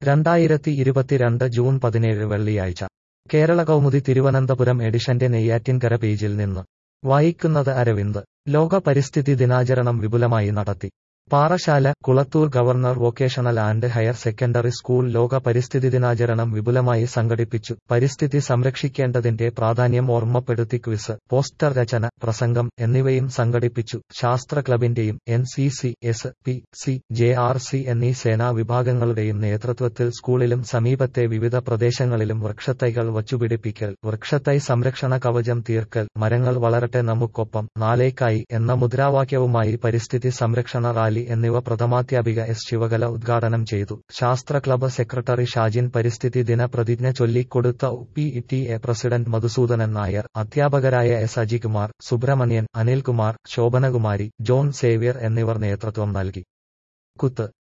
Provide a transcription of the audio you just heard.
രണ്ടായിരത്തി ഇരുപത്തിരണ്ട് ജൂൺ പതിനേഴ് വെള്ളിയാഴ്ച കേരള കൗമുദി തിരുവനന്തപുരം എഡിഷന്റെ നെയ്യാറ്റിൻകര പേജിൽ നിന്ന് വായിക്കുന്നത് അരവിന്ദ് ലോക പരിസ്ഥിതി ദിനാചരണം വിപുലമായി നടത്തി Parassala Kulathur governor vocational and higher secondary school ലോക പരിസ്ഥിതി ദിനാചരണം വിപുലമായി സംഘടിപ്പിച്ചു പരിസ്ഥിതി സംരക്ഷിക്കേണ്ടതിന്റെ പ്രാധാന്യം ഓർമ്മപ്പെടുത്തി ക്വിസ് പോസ്റ്റർ രചന പ്രസംഗം എന്നിവയും സംഘടിപ്പിച്ചു ശാസ്ത്ര ക്ലബിന്റെയും N C C S P C J R C എന്നീ സേനാ വിഭാഗങ്ങളുടെയും നേതൃത്വത്തിൽ സ്കൂളിലും സമീപത്തെ വിവിധ പ്രദേശങ്ങളിലും വൃക്ഷത്തൈകൾ വച്ചുപിടിപ്പിക്കൽ വൃക്ഷത്തൈ സംരക്ഷണ കവചം തീർക്കൽ മരങ്ങൾ വളരട്ടെ നമുക്കൊപ്പം നാലേക്കായി എന്ന മുദ്രാവാക്യവുമായി പരിസ്ഥിതി സംരക്ഷണ റാലി എന്നിവ പ്രഥമാധ്യാപിക എസ് ശിവകല ഉദ്ഘാടനം ചെയ്തു ശാസ്ത്ര ക്ലബ്ബ് സെക്രട്ടറി ഷാജിൻ പരിസ്ഥിതി ദിന പ്രതിജ്ഞ ചൊല്ലിക്കൊടുത്ത P T A president Madhusoodanan Nair അധ്യാപകരായ S Ajikumar Subramanian Anilkumar Shobhanakumari John Xavier എന്നിവർ നേതൃത്വം നൽകി കുത്ത്